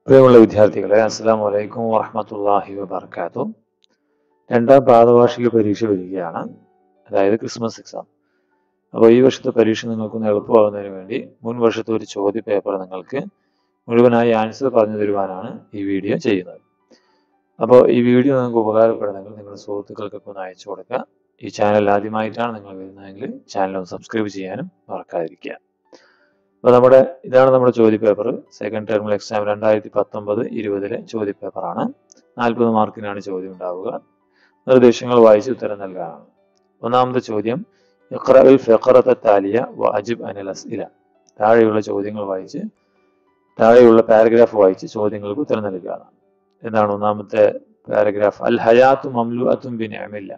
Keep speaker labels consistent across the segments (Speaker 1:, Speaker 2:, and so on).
Speaker 1: പ്രിയമുള്ള വിദ്യാർത്ഥികളെ അസ്സാം വലൈക്കും വറഹമത്തല്ലാഹി വബർക്കാത്തു രണ്ടാം പാദവാർഷിക പരീക്ഷ വരികയാണ് അതായത് ക്രിസ്മസ് എക്സാം അപ്പോൾ ഈ വർഷത്തെ പരീക്ഷ നിങ്ങൾക്കൊന്ന് എളുപ്പമാകുന്നതിന് വേണ്ടി മുൻ വർഷത്തെ ഒരു ചോദ്യ പേപ്പർ നിങ്ങൾക്ക് മുഴുവനായി ആൻസർ പറഞ്ഞു തരുവാനാണ് ഈ വീഡിയോ ചെയ്യുന്നത് അപ്പോൾ ഈ വീഡിയോ നിങ്ങൾക്ക് ഉപകാരപ്പെടുന്നെങ്കിൽ നിങ്ങളുടെ സുഹൃത്തുക്കൾക്കൊക്കെ ഒന്ന് അയച്ചു കൊടുക്കുക ഈ ചാനൽ ആദ്യമായിട്ടാണ് നിങ്ങൾ വരുന്നതെങ്കിൽ ചാനൽ ഒന്ന് സബ്സ്ക്രൈബ് ചെയ്യാനും മറക്കാതിരിക്കുക അപ്പോൾ നമ്മുടെ ഇതാണ് നമ്മുടെ ചോദ്യ പേപ്പർ സെക്കൻഡ് ടേർമിൽ എക്സാം രണ്ടായിരത്തി പത്തൊമ്പത് ഇരുപതിലെ ചോദ്യ പേപ്പറാണ് നാൽപ്പത് മാർക്കിനാണ് ചോദ്യം ഉണ്ടാവുക നിർദ്ദേശങ്ങൾ വായിച്ച് ഉത്തരം നൽകാനാണ് ഒന്നാമത്തെ ചോദ്യം ഇഖ്റഅൽ ഫിഖറത്ത താലിയ വ അജിബ് അനിൽ അസ്ഇല താഴെയുള്ള ചോദ്യങ്ങൾ വായിച്ച് താഴെയുള്ള പാരഗ്രാഫ് വായിച്ച് ചോദ്യങ്ങൾക്ക് ഉത്തരം നൽകുകയാണ് എന്താണ് ഒന്നാമത്തെ പാരഗ്രാഫ് അൽ ഹയാത്തു മംലു അത്തും ബിനിഅമില്ല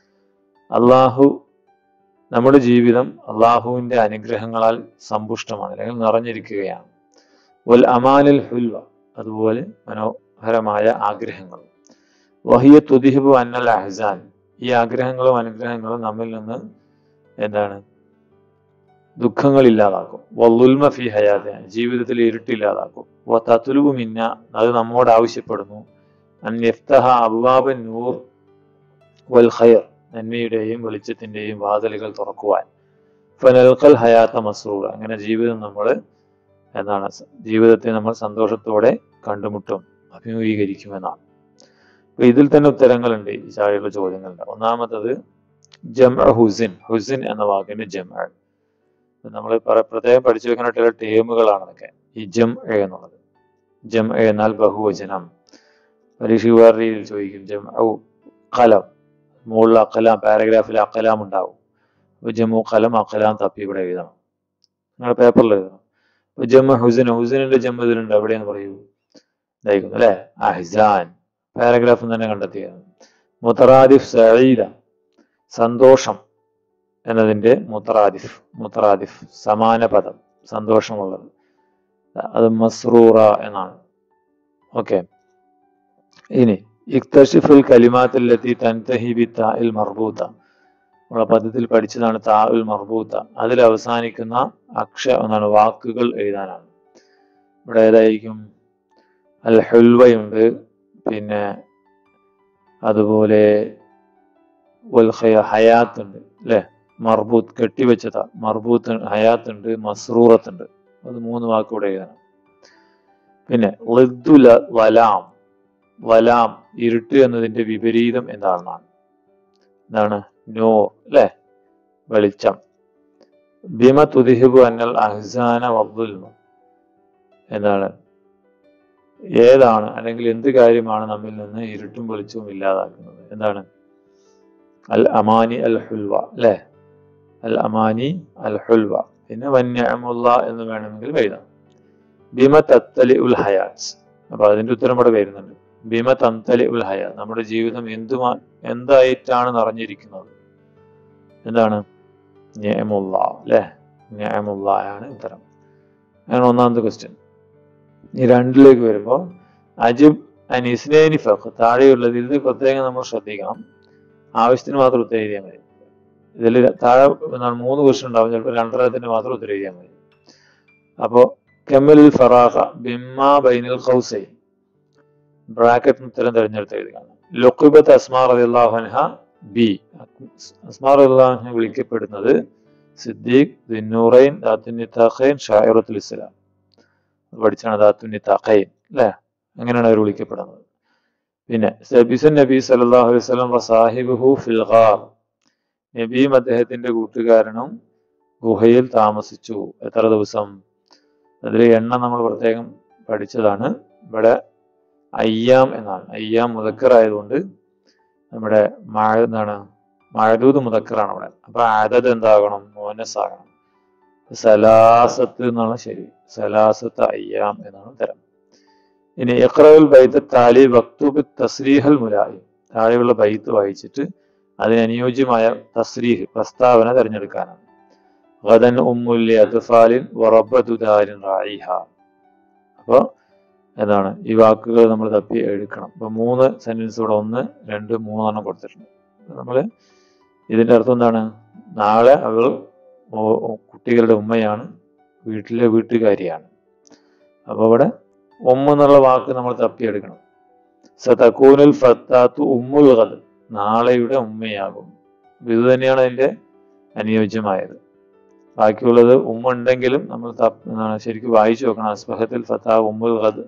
Speaker 1: അള്ളാഹു നമ്മുടെ ജീവിതം അള്ളാഹുവിന്റെ അനുഗ്രഹങ്ങളാൽ സമ്പുഷ്ടമാണ് അല്ലെങ്കിൽ നിറഞ്ഞിരിക്കുകയാണ് വൽ അമാലിൽ ഹുൽവ അതുപോലെ മനോഹരമായ ആഗ്രഹങ്ങൾ വഹിയ തുതിഹിബു അന്നൽ അഹ്സാൻ ഈ ആഗ്രഹങ്ങളും അനുഗ്രഹങ്ങളും നമ്മിൽ നിന്ന് എന്താണ് ദുഃഖങ്ങൾ ഇല്ലാതാക്കും വല്ലുൽമ ഫി ഹയാതെ ജീവിതത്തിൽ ഇരുട്ടില്ലാതാക്കും വ തത്തുലുബു മിന്ന അത് നമ്മോട് ആവശ്യപ്പെടുന്നു അൻ യഫ്തഹ അബ്വാബൻ നൂർ വൽ ഖൈർ നന്മയുടെയും വെളിച്ചത്തിന്റെയും വാതിലുകൾ തുറക്കുവാൻ ഫനൽക്കൽ ഹയാത്ത മസ്രൂർ അങ്ങനെ ജീവിതം നമ്മൾ എന്താണ് ജീവിതത്തെ നമ്മൾ സന്തോഷത്തോടെ കണ്ടുമുട്ടും അഭിമുഖീകരിക്കുമെന്നാണ് അപ്പൊ ഇതിൽ തന്നെ ഉത്തരങ്ങളുണ്ട് ഈ ചാഴയുള്ള ചോദ്യങ്ങളുണ്ട് ഒന്നാമത്തത് ജമ ഹുസിൻ ഹുസിൻ എന്ന വാക്കിന്റെ ജമ നമ്മൾ പ്രത്യേകം പഠിച്ചു വെക്കുന്ന ചില ടേമുകളാണ് അതൊക്കെ ഈ ജം എന്നുള്ളത് ജം എന്നാൽ ബഹുവചനം പരീക്ഷ വേറെ രീതിയിൽ ചോദിക്കും ജം കലം മുകളിൽ അക്കലാം പാരഗ്രാഫിൽ അക്കലാം ഉണ്ടാവും അപ്പൊ ജമ്മു കലം അക്കലാം തപ്പി ഇവിടെ എഴുതണം നിങ്ങളുടെ പേപ്പറിൽ എഴുതണം അപ്പൊ ജമ്മ ഹുസൻ ഹുസനിന്റെ ജമ്മ ഇതിലുണ്ട് എവിടെയെന്ന് പറയൂ ഇതായിരിക്കുന്നു അല്ലെ അഹിസാൻ പാരഗ്രാഫ് തന്നെ കണ്ടെത്തിയത് മുത്തറാദിഫ് സഈദ സന്തോഷം എന്നതിന്റെ മുത്തറാദിഫ് മുത്തറാദിഫ് സമാന പദം സന്തോഷമുള്ളത് അത് മസ്റൂറ എന്നാണ് ഓക്കെ ഇനി ഇക്തഷിഫുൽ കലിമാത്തിലെത്തി തൻതഹി ബി താഇൽ മർബൂത്ത നമ്മളെ പദ്യത്തിൽ പഠിച്ചതാണ് താഉൽ മർബൂത്ത അതിൽ അവസാനിക്കുന്ന അക്ഷ എന്നാണ് വാക്കുകൾ എഴുതാനാണ് ഇവിടെ ഏതായിരിക്കും അൽ ഹുൽവയുണ്ട് പിന്നെ അതുപോലെ ഹയാത്ത് ഉണ്ട് അല്ലെ മർബൂത്ത് കെട്ടിവെച്ചതാ മർബൂത്ത് ഹയാത്ത് ഉണ്ട് മസ്റൂറത്ത് ഉണ്ട് അത് മൂന്ന് വാക്കുകൂടെ എഴുതണം പിന്നെ ലിദ്ദുല വലാം വലാം ഇരുട്ട് എന്നതിന്റെ വിപരീതം എന്താണെന്നാണ് എന്താണ് നോ അല്ലെ വെളിച്ചം ബിമ തുതിഹിബു അന്നൽ അഹ്സാന വബ്ദുൽമ എന്താണ് ഏതാണ് അല്ലെങ്കിൽ എന്ത് കാര്യമാണ് നമ്മിൽ നിന്ന് ഇരുട്ടും വെളിച്ചവും ഇല്ലാതാക്കുന്നത് എന്താണ് അൽ അമാനി അൽ ഹുൽവ അല്ലെ അൽ അമാനി അൽ ഹുൽവ പിന്നെ വന്യമുള്ള എന്ന് വേണമെങ്കിൽ എഴുതാം ബിമ തത്തലി ഉൽ ഹയാസ് അപ്പൊ അതിന്റെ ഉത്തരം ഇവിടെ വരുന്നുണ്ട് ബിമ തന്തലി ഉൽ ഹയ നമ്മുടെ ജീവിതം എന്തുമാ എന്തായിട്ടാണ് നിറഞ്ഞിരിക്കുന്നത് എന്താണ് ഞമുള്ള അല്ലെ ഞമുള്ള ആണ് ഉത്തരം അങ്ങനെ ഒന്നാമത്തെ ക്വസ്റ്റ്യൻ ഈ രണ്ടിലേക്ക് വരുമ്പോൾ അജിബ് അനിസ്നേനി ഫഖ് താഴെയുള്ളതിൽ ഇത് പ്രത്യേകം നമ്മൾ ശ്രദ്ധിക്കണം ആവശ്യത്തിന് മാത്രം ഉത്തരം എഴുതിയാൽ മതി ഇതിൽ താഴെ മൂന്ന് ക്വസ്റ്റ്യൻ ഉണ്ടാവും ചിലപ്പോൾ രണ്ടരത്തിന് മാത്രം ഉത്തരം എഴുതിയാൽ മതി അപ്പോ കെമ്മലിൽ ഫറാഖ ബിമ്മ ബൈനിൽ ഖൗസൈ ബ്രാക്കറ്റിന് ഉത്തരം തിരഞ്ഞെടുത്ത് എഴുതുകയാണ് ലൊക്കുബത്ത് അസ്മാർ അലിഹ ബി അസ്മാർ അലിഹ വിളിക്കപ്പെടുന്നത് സിദ്ദീഖ് ദിന്നൂറൈൻ ദാത്തുനിത്താഖൈൻ ഷായറത്തുൽ ഇസ്ലാം പഠിച്ചാണ് ദാത്തുനിത്താഖൈൻ അല്ലേ അങ്ങനെയാണ് അവർ വിളിക്കപ്പെടുന്നത് പിന്നെ സബിസുൻ നബി സല്ലല്ലാഹു അലൈഹി വസല്ലം വസാഹിബുഹു ഫിൽ ഗാർ നബിയും അദ്ദേഹത്തിന്റെ കൂട്ടുകാരനും ഗുഹയിൽ താമസിച്ചു എത്ര ദിവസം അതിൽ എണ്ണ നമ്മൾ പ്രത്യേകം പഠിച്ചതാണ് ഇവിടെ അയ്യാം എന്നാണ് അയ്യാം മുതക്കർ ആയതുകൊണ്ട് നമ്മുടെ മഴ എന്താണ് മഴദൂത് മുതക്കറാണ് അവിടെ അപ്പൊ അതത് എന്താകണം മോനസ് ആകണം സലാസത്ത് എന്നാണ് ശരി സലാസത്ത് അയ്യാം എന്നാണ് തരം ഇനി ഇഖ്റഉൽ ബൈത്ത് താലി വക്തുബ് തസ്രീഹൽ മുലായി താഴെയുള്ള ബൈത്ത് വായിച്ചിട്ട് അതിനനുയോജ്യമായ തസ്രീഹ് പ്രസ്താവന തിരഞ്ഞെടുക്കാനാണ് ഗദൻ ഉമ്മുല്ലി അദ്ഫാലിൻ വറബദുദാരിൻ റായിഹ അപ്പോൾ എന്താണ് ഈ വാക്കുകൾ നമ്മൾ തപ്പി എടുക്കണം ഇപ്പൊ മൂന്ന് സെന്റൻസ് ഇവിടെ ഒന്ന് രണ്ട് മൂന്നെണ്ണം കൊടുത്തിട്ടുണ്ട് നമ്മൾ ഇതിന്റെ അർത്ഥം എന്താണ് നാളെ അവൾ കുട്ടികളുടെ ഉമ്മയാണ് വീട്ടിലെ വീട്ടുകാരിയാണ് അപ്പോൾ ഇവിടെ ഉമ്മ എന്നുള്ള വാക്ക് നമ്മൾ തപ്പിയെടുക്കണം സതക്കൂനുൽ ഫത്താത്തു ഉമ്മുൽ ഖദ് നാളെയുടെ ഉമ്മയാകും ഇത് തന്നെയാണ് അതിന്റെ അനുയോജ്യമായത് ബാക്കിയുള്ളത് ഉമ്മ ഉണ്ടെങ്കിലും നമ്മൾ തപ്പ് എന്താണ് ശരിക്കും വായിച്ചു നോക്കണം അസ്ബഹത്തിൽ ഫത്താ ഉമ്മുൽ ഖദ്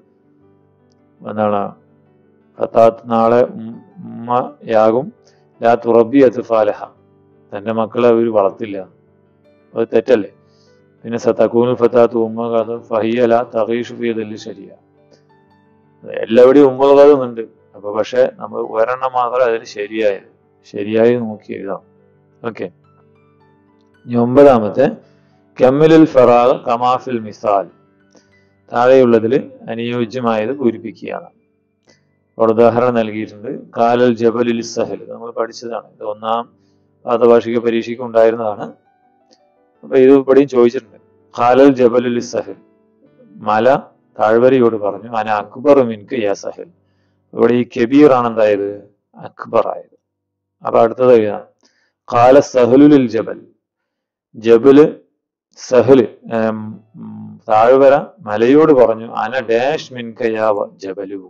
Speaker 1: എന്താണ് ഫത്താത്ത് നാളെ ഉം- ഉമ്മയാകും ലാ തുറബി അത്ഫാലഹ തന്റെ മക്കളെ അവർ വളർത്തില്ല അത് തെറ്റല്ലേ പിന്നെ സതക്കൂനുൽ ഫത്താത്ത് ഉമ്മ ഖദ് ഫഹിയ ലാ തഗീഷു ഫീ ദില്ലി ശരിയ എല്ലാവിടെയും ഉമ്മൽ ഖദ് ഉണ്ട് അപ്പൊ പക്ഷെ നമ്മൾ ഒരെണ്ണം മാത്രം അതിന് ശരിയായത് ശരിയായി നോക്കി എഴുതാം ഓക്കെ ഇനി ഒമ്പതാമത്തെ കമ്മിലുൽ ഫറാഗ് കമാഫിൽ മിസാൽ താഴെയുള്ളതിൽ അനുയോജ്യമായത് പൂരിപ്പിക്കുകയാണ് അവിടെ ഉദാഹരണം നൽകിയിട്ടുണ്ട് കാലൽ ജബലുൽ സഹൽ നമ്മൾ പഠിച്ചതാണ് ഇത് ഒന്നാം പാദഭാഷിക പരീക്ഷയ്ക്ക് ഉണ്ടായിരുന്നതാണ് അപ്പൊ ഇത് ഇവിടെയും ചോദിച്ചിട്ടുണ്ട് കാലൽ ജബലുൽ സഹൽ മല താഴ്വരയോട് പറഞ്ഞു അന അക്ബർ മിൻക്ക് യാ സഹൽ ഇവിടെ ഈ കബീർ ആണ് എന്തായത് അക്ബർ ആയത് അപ്പൊ അടുത്തത് എഴുതാം കാല സഹലുലിൽ ജബൽ ജബല് സഹല് ഏം, ഉം, താഴ്വര മലയോട് പറഞ്ഞു അന ഡാഷ് മിൻകയാ ജബലു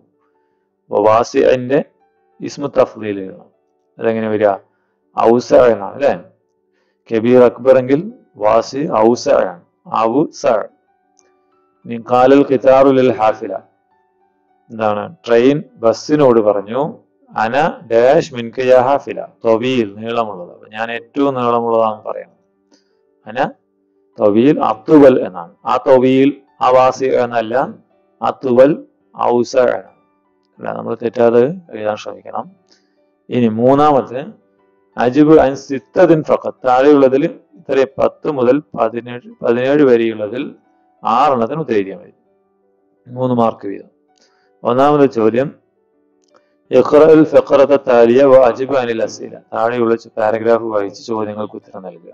Speaker 1: വാസിന്റെ ഇസ്മു തഫ്ലീൽ എഴുതണം അതെങ്ങനെ വരിക ഔസ എന്നാണ് അല്ലെ കബീർ അക്ബർ എങ്കിൽ വാസി ഔസ ആണ് ഔ സ ഇനി കാലൽ ഖിതാറുലിൽ ഹാഫില എന്താണ് ട്രെയിൻ ബസ്സിനോട് പറഞ്ഞു അന ഡാഷ് മിൻകയാ ഹാഫില തൊബീൽ നീളമുള്ളത് അപ്പൊ ഞാൻ ഏറ്റവും നീളമുള്ളതാണെന്ന് പറയണം അന തൊബീൽ അത്തുവൽ എന്നാണ് ആ തൊബീൽ അവാസി എന്നല്ല അത്തുവൽ ഔസ എന്നാണ് അല്ല നമ്മൾ തെറ്റാതെ എഴുതാൻ ശ്രമിക്കണം ഇനി മൂന്നാമത്തെ അജിബ് അൻ സിത്തതിൻ ഫഖത്ത് താഴെയുള്ളതിൽ ഇത്ര പത്ത് മുതൽ പതിനേഴ് പതിനേഴ് വരെയുള്ളതിൽ ആറെണ്ണത്തിന് ഉത്തരേരിയാൻ മതി മൂന്ന് മാർക്ക് വീതം ഒന്നാമത്തെ ചോദ്യം ഇഖ്റഅൽ ഫഖറത താലിയ വ അജിബ് അനിൽ അസീല താഴെയുള്ള പാരഗ്രാഫ് വായിച്ച് ചോദ്യങ്ങൾക്ക് ഉത്തരം നൽകുക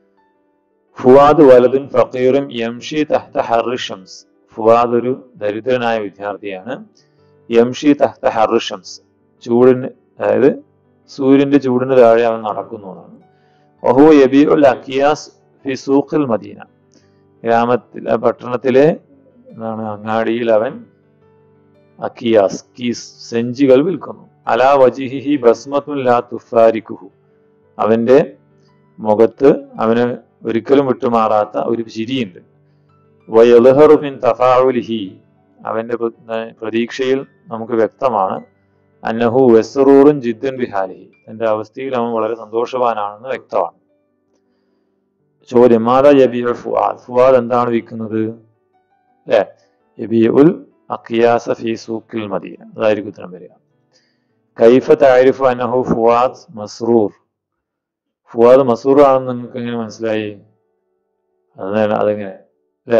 Speaker 1: ഫുവാദ് വലതുൻ ഫക്കീറും യംഷി തഹ്ത ഹർറി ഷംസ് ഫുവാദ് ഒരു ദരിദ്രനായ വിദ്യാർത്ഥിയാണ് യംഷി തഹ്ത ഹർറി ഷംസ് ചൂടിന് അതായത് സൂര്യന്റെ ചൂടിന് താഴെ അവൻ നടക്കുന്നു എന്നാണ് വഹു യബിഉൽ അക്കിയാസ് ഫി സൂഖിൽ മദീന ഗ്രാമത്തിൽ ആ പട്ടണത്തിലെ എന്താണ് അങ്ങാടിയിൽ അവൻ അക്കിയാസ് കീസ് സെഞ്ചികൾ വിൽക്കുന്നു അലാ വജിഹിഹി ബസ്മത്തുൻ ലാ തുഫാരിക്കുഹു അവന്റെ മുഖത്ത് അവന് ഒരിക്കലും വിട്ടുമാറാത്ത ഒരു ചിരിയുണ്ട് വയൽഹറു മിൻ തഫാഉലിഹി അവന്റെ പ്ര- പ്രതീക്ഷയിൽ നമുക്ക് വ്യക്തമാണ് അന്നഹു വെസറൂറും ജിദ്ദൻ ബിഹാലിഹി തന്റെ അവസ്ഥയിൽ അവൻ വളരെ സന്തോഷവാനാണെന്ന് വ്യക്തമാണ് ചോദ്യം മാതാ യബിയുൽ ഫുആദ് ഫുആദ് എന്താണ് വിൽക്കുന്നത് അല്ലേ യബിയുൽ അഖിയാസ ഫി സൂക്കിൽ മദീന അതായിരിക്കും ഉത്തരം വരിക കൈഫ താരിഫു അന്നഹു ഫുആദ് മസ്റൂർ ഫുആദ് മസ്റൂർ ആണെന്ന് നിങ്ങൾക്ക് എങ്ങനെ മനസ്സിലായി അതാണ് അതെങ്ങനെ അല്ലേ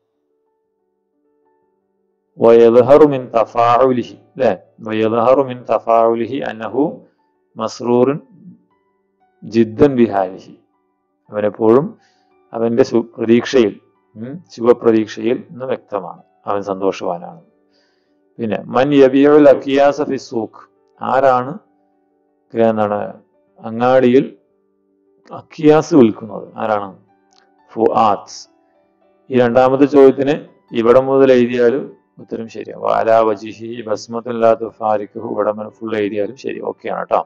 Speaker 1: ويظهر من تفاعله لا ويظهر من تفاعله أنه مسرور جدا بحاله അവനെപ്പോഴും അവന്റെ സു- പ്രതീക്ഷയിൽ ഉം, ശുഭപ്രതീക്ഷയിൽ നിന്ന് വ്യക്തമാണ് അവൻ സന്തോഷവാനാണ് പിന്നെ മൻ യബിയുൽ അക്കിയാസ ഫി സൂഖ് ആരാണ് എന്താണ് അങ്ങാടിയിൽ അക്കിയാസ് വിൽക്കുന്നത് ആരാണ് ഫുആത്ത് ഈ രണ്ടാമത്തെ ചോദ്യത്തിന് ഇവിടെ മുതൽ എഴുതിയാലും ഉത്തരം ശരിയാണ് വാല വജിഹി ബസ്മത്തുല്ലാത്ത ഫാരിഖു ഇവിടെ ഫുൾ എഴുതിയാലും ശരി ഓക്കെയാണ് കേട്ടോ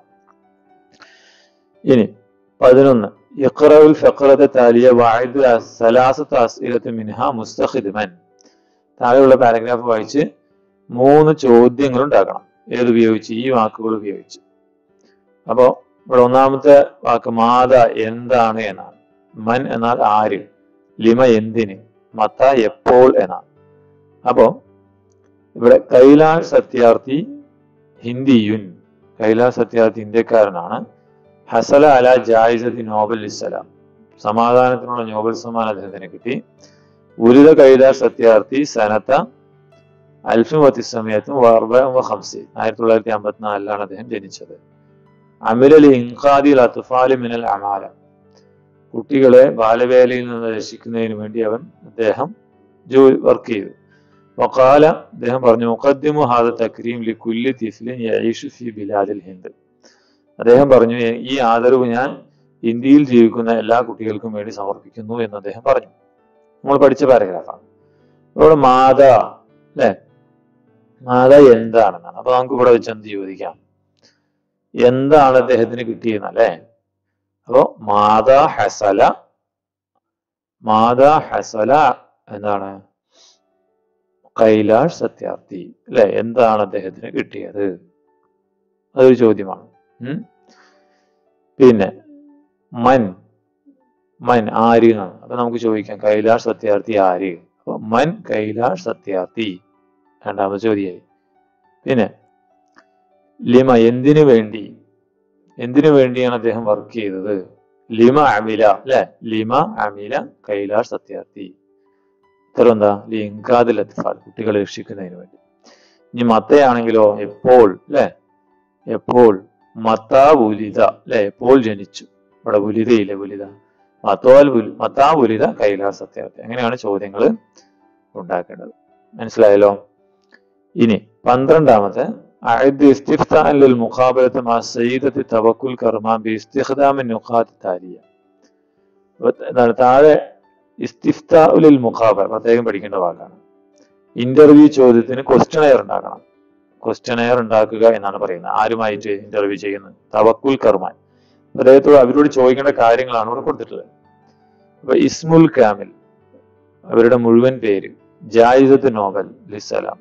Speaker 1: ഇനി പതിനൊന്ന് ഇഖ്റഉൽ ഫഖറത താലിയ വഅദ് സലാസത്ത് അസ്ഇലത്ത് മിൻഹ മുസ്തഖിദ്മൻ താഴെയുള്ള പാരഗ്രാഫ് വായിച്ച് മൂന്ന് ചോദ്യങ്ങൾ ഉണ്ടാക്കണം ഏതുപയോഗിച്ച് ഈ വാക്കുകൾ ഉപയോഗിച്ച് അപ്പോ ഇവിടെ ഒന്നാമത്തെ വാക്ക് മാത എന്താണ് എന്നാണ് മൻ എന്നാൽ ആര് ലിമ എന്തിന് മത്ത എപ്പോൾ എന്നാണ് അപ്പോ ഇവിടെ കൈലാഷ് സത്യാർത്ഥി ഹിന്ദിയുൻ കൈലാഷ് സത്യാർത്ഥി ഇന്ത്യക്കാരനാണ് ഹസല അല ജായിസത്തി നോബൽ ഇസ്സലാം സമാധാനത്തിനുള്ള നോബൽ സമ്മാനം അദ്ദേഹത്തിന് കിട്ടി ഉരിത കൈലാഷ് സത്യാർത്ഥി സനത്ത അൽഫും വത്തിസമയത്തും വർബം ഹംസി ആയിരത്തി തൊള്ളായിരത്തി അമ്പത്തിനാലിലാണ് അദ്ദേഹം ജനിച്ചത് അമിരൽ ഇൻഖാദിൽ അത്ഫാലി മിനൽ അമാല കുട്ടികളെ ബാലവേലയിൽ നിന്ന് രക്ഷിക്കുന്നതിന് വേണ്ടി അവൻ അദ്ദേഹം ജോലി വർക്ക് ചെയ്തു വക്കാല അദ്ദേഹം പറഞ്ഞു മുഖദ്ദിമു ഹാദ തക്രീം ലി കുല്ലി തിഫ്ലിൻ യഈഷു ഫി ബിലാദിൽ ഹിന്ദ് അദ്ദേഹം പറഞ്ഞു "എ- ഈ ആദരവ് ഞാൻ ഇന്ത്യയിൽ ജീവിക്കുന്ന എല്ലാ കുട്ടികൾക്കും വേണ്ടി സമർപ്പിക്കുന്നു എന്ന് അദ്ദേഹം പറഞ്ഞു നമ്മൾ പഠിച്ച പാരഗ്രാഫാണ് ഇവിടെ മാത അല്ലെ മാത എന്താണെന്നാണ് അപ്പൊ നമുക്ക് ഇവിടെ വെച്ച് എന്ത് ചോദിക്കാം എന്താണ് അദ്ദേഹത്തിന് കിട്ടിയെന്നല്ലേ അപ്പോ മാതാ ഹസല മാതാ ഹസല എന്താണ് കൈലാഷ് സത്യാർത്ഥി അല്ലെ എന്താണ് അദ്ദേഹത്തിന് കിട്ടിയത് അതൊരു ചോദ്യമാണ് ഉം. പിന്നെ മൻ മൻ ആര് എന്നാണ് അപ്പൊ നമുക്ക് ചോദിക്കാം കൈലാഷ് സത്യാർത്ഥി ആര് അപ്പൊ മൻ കൈലാഷ് സത്യാർത്ഥി രണ്ടാമത്തെ ചോദ്യമായി പിന്നെ ലിമ എന്തിനു വേണ്ടി എന്തിനു വേണ്ടിയാണ് അദ്ദേഹം വർക്ക് ചെയ്തത് ലിമ അമില അല്ലെ ലിമ അമില കൈലാഷ് സത്യാർത്ഥി ഉത്തരം എന്താ ലിങ്കാദ് ലത്ഫാൽ കുട്ടികളെ രക്ഷിക്കുന്നതിന് വേണ്ടി ഇനി മത്തയാണെങ്കിലോ എപ്പോൾ അല്ലെ എപ്പോൾ മത്താ ഉലിത അല്ലെ എപ്പോൾ ജനിച്ചു ഇവിടെ ഉലിതയില്ലേ ഉലിത മത്തോൽ ഉൽ- മത്താ ഉലിത കൈലാസ് സത്യാർത്ഥി അങ്ങനെയാണ് ചോദ്യങ്ങൾ ഉണ്ടാക്കേണ്ടത് മനസ്സിലായല്ലോ ഇനി പന്ത്രണ്ടാമത്തെ അഅദ് ഇസ്തിഫ്താൻ ലിൽ മുഖാബലത്ത് മാ സയ്യിദത്തി തവക്കുൽ കർമാൻ ബി ഇസ്തിഖ്ദാമി നുഖാത്ത് താലിയ അപ്പൊ എന്താണ് താഴെ ഇസ്തിഫ്താഉലിൽ മുഖാബല പ്രത്യേകം പഠിക്കേണ്ട വാക്കാണ് ഇന്റർവ്യൂ ചോദ്യത്തിന് ക്വസ്റ്റ്യനെയർ ഉണ്ടാക്കണം ക്വസ്റ്റ്യനെയർ ഉണ്ടാക്കുക എന്നാണ് പറയുന്നത് ആരുമായിട്ട് ഇന്റർവ്യൂ ചെയ്യുന്നത് തവക്കുൽ കർമാൻ അദ്ദേഹത്തോട് അവരോട് ചോദിക്കേണ്ട കാര്യങ്ങളാണ് ഇവിടെ കൊടുത്തിട്ടുള്ളത് അപ്പൊ ഇസ്മുൽ കാമിൽ അവരുടെ മുഴുവൻ പേര് ജായിസത്ത് നോബൽ ലിസലാം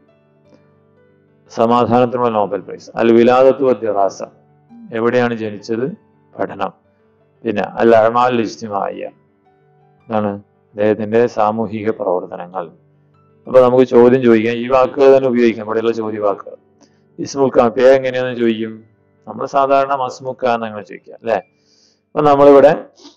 Speaker 1: സമാധാനത്തിനുള്ള നോബൽ പ്രൈസ് അൽ വിലാദത്തു ദിറാസ എവിടെയാണ് ജനിച്ചത് പഠനം പിന്നെ അൽ അമാൽ ഇജ്തിമായ എന്താണ് അദ്ദേഹത്തിന്റെ സാമൂഹിക പ്രവർത്തനങ്ങൾ അപ്പൊ നമുക്ക് ചോദ്യം ചോദിക്കാം ഈ വാക്കുകൾ തന്നെ ഉപയോഗിക്കാം ഇവിടെയുള്ള ചോദ്യ വാക്കുകൾ ഇസ്മുക്ക പേ എങ്ങനെയാന്ന് ചോദിക്കും നമ്മൾ സാധാരണ മസ്മുക്ക എന്നങ്ങനെ ചോദിക്കാം അല്ലെ അപ്പൊ നമ്മളിവിടെ